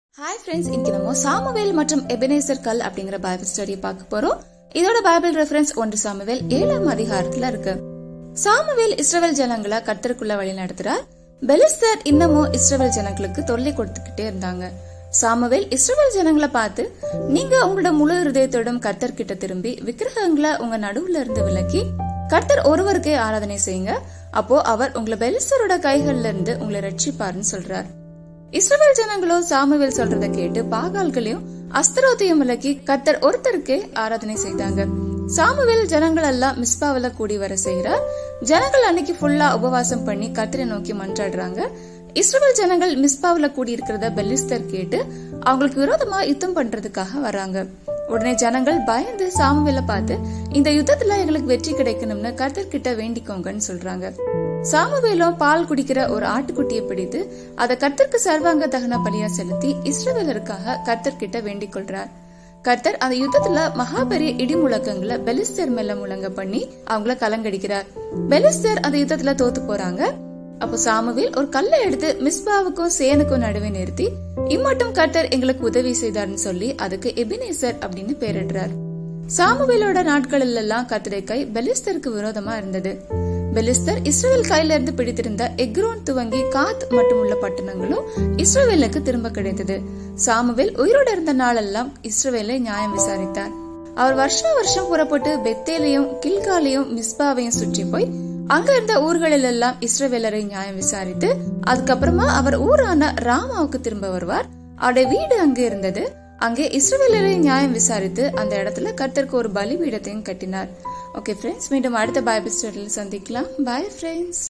hi friends இன்னைக்கு நம்ம Samuel மற்றும் எபனேசர் கல் அப்படிங்கிற பைபிள் ஸ்டடி பார்க்க போறோம் இதோட பைபிள் ரெஃபரன்ஸ் ஒன்று சாமுவேல் ஏழாம் அதிகாரத்துல இருக்கு சாமுவேல் இஸ்ரவேல் ஜனங்களை கர்த்தருக்குள்ள வழி நடத்துறார் பெலிஸ்தர் இன்னமும் இஸ்ரவேல் ஜனங்களுக்கு தொல்லை கொடுத்துக்கிட்டே இருந்தாங்க சாமுவேல் இஸ்ரவேல் ஜனங்களை பார்த்து நீங்க உங்களோட முழு இருதயத்தோடும் கர்த்தர் கிட்ட திரும்பி விக்கிரகங்களை உங்க நடுவுல இருந்து விலக்கி கர்த்தர் ஒருவருக்கே ஆராதனை செய்யுங்க அப்போ அவர் உங்களை பெலிஸ்தரோட கைகள்ல இருந்து உங்களை ரட்சிப்பாருன்னு சொல்றார் இஸ்ரவேல் ஜனங்களோ சாமுவேல் சொல்றத கேட்டு பாகால்களையும் அஸ்தரோத்தையும் விலக்கி கர்த்தர் ஒருத்தருக்கே ஆராதனை செய்தாங்க சாமுவேல் ஜனங்கள் எல்லாம் மிஸ்பாவில கூடி வர செய்யறார் ஜனங்கள் அன்னைக்கு ஃபுல்லா உபவாசம் பண்ணி கர்த்தரை நோக்கி மன்றாடுறாங்க இஸ்ரவேல் ஜனங்கள் மிஸ்பாவில கூடி இருக்கிறத பெல்லிஸ்தர் கேட்டு அவங்களுக்கு விரோதமா யுத்தம் பண்றதுக்காக வராங்க உடனே ஜனங்கள் பயந்து சாமுவேல பார்த்து இந்த யுத்தத்துல எங்களுக்கு வெற்றி கிடைக்கணும்னு கர்த்தர் கிட்ட வேண்டிக்கோங்கன்னு சொல்றாங்க சாமுவேலும் பால் குடிக்கிற ஒரு ஆட்டுக்குட்டியை பிடித்து அதை கர்த்தருக்கு சர்வாங்க தகன பலியா செலுத்தி இஸ்ரவேலருக்காக கர்த்தர் கிட்ட வேண்டிக் கொள்றார் கர்த்தர் அந்த யுத்தத்துல மகாபெரிய இடி முழக்கங்களை பெலிஸ்தர் மேல முழங்க பண்ணி அவங்கள கலங்கடிக்கிறார் பெலிஸ்தர் அந்த யுத்தத்துல தோத்து போறாங்க அப்போ சாமுவேல் ஒரு கல்லை எடுத்து மிஸ்பாவுக்கும் சேனுக்கும் நடுவே நிறுத்தி இம்மட்டும் கர்த்தர் எங்களுக்கு உதவி செய்தார்னு சொல்லி அதுக்கு எபினேசர் அப்படின்னு பேரிடுறார் சாமுவேலோட நாட்களில் எல்லாம் கர்த்தரை கை பெலிஸ்தருக்கு விரோதமா இருந்தது பெலிஸ்தர் இஸ்ரேல் கையில இருந்து பிடித்திருந்த எக்ரோன் துவங்கி காத் மட்டும் உள்ள பட்டணங்களும் இஸ்ரேலுக்கு திரும்ப கிடைத்தது சாமுவேல் உயிரோட இருந்த நாளெல்லாம் இஸ்ரேலை நியாயம் விசாரித்தார் அவர் வருஷம் வருஷம் புறப்பட்டு பெத்தேலையும் கில்காலையும் மிஸ்பாவையும் சுற்றி போய் அங்க இருந்த ஊர்களில் எல்லாம் இஸ்ரவேலரை நியாயம் விசாரித்து அதுக்கப்புறமா அவர் ஊரான ராமாவுக்கு திரும்ப வருவார் அவருடைய வீடு அங்கே இருந்தது அங்கே இஸ்ரவேலரை நியாயம் விசாரித்து அந்த இடத்துல கர்த்தருக்கு ஒரு பலிபீடத்தையும் கட்டினார் ஓகே ஃப்ரெண்ட்ஸ் மீண்டும் அடுத்த பைபிள் ஸ்டோரியில் சந்திக்கலாம் பாய் ஃப்ரெண்ட்ஸ்